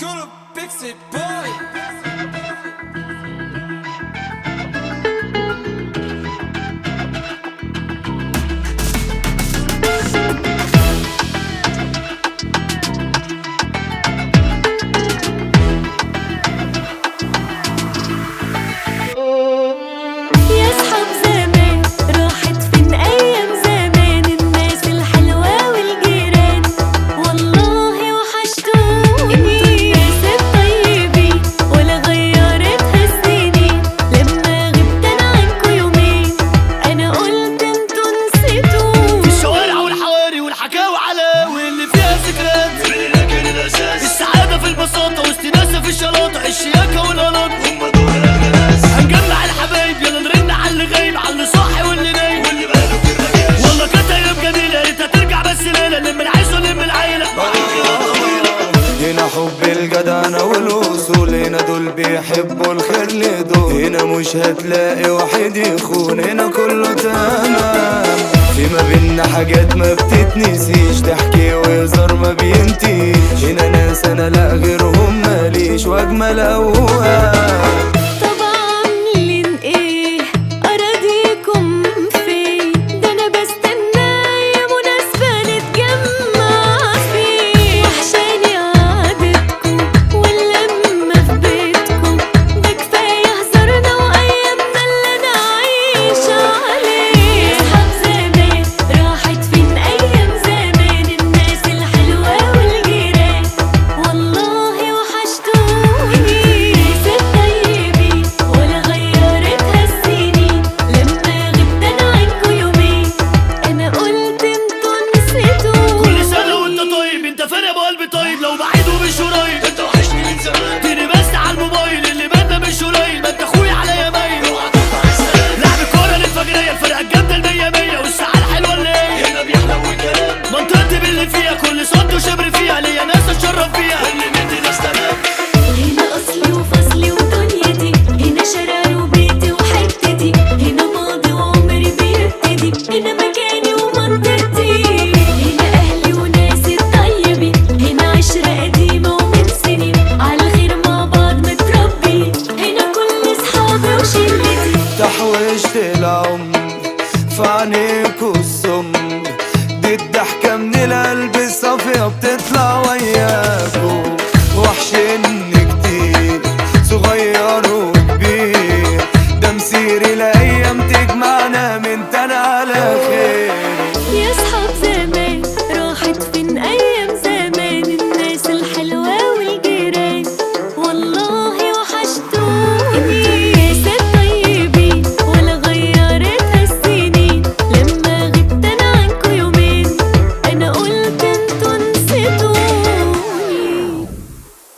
Gonna fix it, boy. يا صحاب زمان راحت فين ايام زمان الناس الحلوة والجيران والله وحشتوني انتوا الناس الطيبين ولا غيرتها السنين لما غبت انا عنكوا يومين انا قلت انتوا نسيتوني الشوارع والحواري والحكاوي على واللي فيها ذكريات لكن الاساس السعادة في البساطة واستناسة في الشلاطة الشياكة والقلاط هم دول الناس هنجمع الحبايب يلا نرن على اللي غايب على اللي صاحي واللي نايم واللي بقاله كده جاش والله كانت ايام جميلة يا ريتها ترجع بس ليلة نلم العيش ونلم العيلة هنا حب الجدعنة والوصول هنا دول بيحبوا الخير لدول هنا مش هتلاقي واحد يخون هنا كله تمام في ما بينا حاجات ما بتتنسيش تحكي وهزار ما بينتهيش هنا ناس انا لا غيرهم ماليش واجمل اوهام